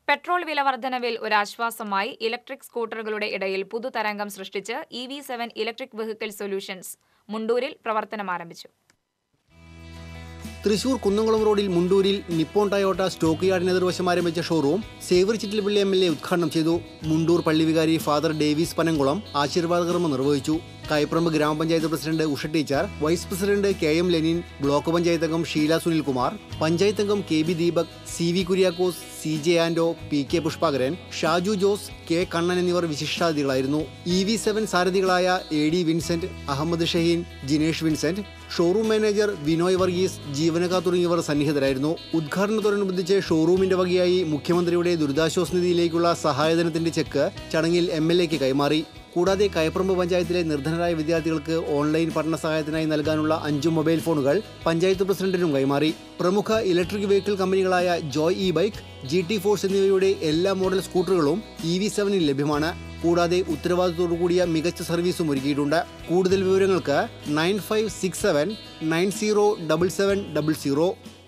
petrol വില വർധനവിൽ ഒരാശ്വാസമായി electric സ്കൂട്ടറുകളുടെ ഇടയിൽ പുതുതരംഗം സൃഷ്ടിച്ച് E V seven electric vehicle solutions മുണ്ടൂരിൽ പ്രവർത്തനം ആരംഭിച്ചു തൃശൂർ കുന്നംകുളം റോഡിൽ മുണ്ടൂരിൽ നിപ്പോൺ ടയോട്ട സ്റ്റോക്ക് യാർഡിന് എതിർവശം ആരംഭിച്ച showroom Xavier Chittilappilly M L A ഉദ്ഘാടനം ചെയ്തു മുണ്ടൂർ പള്ളി വികാരി ഫാദർ ഡേവിസ് പനംകുളം ആശീർവാദ കർമ്മം നിർവഹിച്ചു Kaiparamba grama panchayat president Usha teacher vice president K M Lenin block panchayat അംഗം ഷീല സുനിൽകുമാർ പഞ്ചായത്ത് അംഗം K B Deepak C V Kuriakose C J Anto P K Pushpakaran Shaju Jose K Kannan എന്നിവർ വിശിഷ്ടാതിഥികളായിരുന്നു ഇ വി സെവൻ സാരഥികളായ A D Vincent Ahammed Shaheen Jinesh Vincent showroom manager Vinoy Varghese ജീവനക്കാർ തുടങ്ങിയവർ സന്നിഹിതരായിരുന്നു ഉദ്ഘാടനത്തോടനുബന്ധിച്ച് ഷോറൂമിന്റെ വകയായി മുഖ്യമന്ത്രിയുടെ ദുരിതാശ്വാസ നിധിയിലേക്കുള്ള സഹായധനത്തിന്റെ ചെക്ക് ചടങ്ങിൽ എം എൽ എക്ക് കൈമാറി കൂടാതെ കയപ്രമ്പ് പഞ്ചായത്തിലെ നിർധനരായ വിദ്യാർത്ഥികൾക്ക് ഓൺലൈൻ പഠന സഹായത്തിനായി നൽകാനുള്ള അഞ്ചു മൊബൈൽ ഫോണുകൾ പഞ്ചായത്ത് പ്രസിഡന്റിനും കൈമാറി പ്രമുഖ ഇലക്ട്രിക് വെഹിക്കിൾ കമ്പനികളായ Joy E bike G T force എന്നിവയുടെ എല്ലാ മോഡൽ സ്കൂട്ടറുകളും ഇ വി സെവനിൽ ലഭ്യമാണ് കൂടാതെ ഉത്തരവാദിത്തോടു കൂടിയ മികച്ച സർവീസും ഒരുക്കിയിട്ടുണ്ട് കൂടുതൽ വിവരങ്ങൾക്ക് nine five six seven nine zero double seven double zero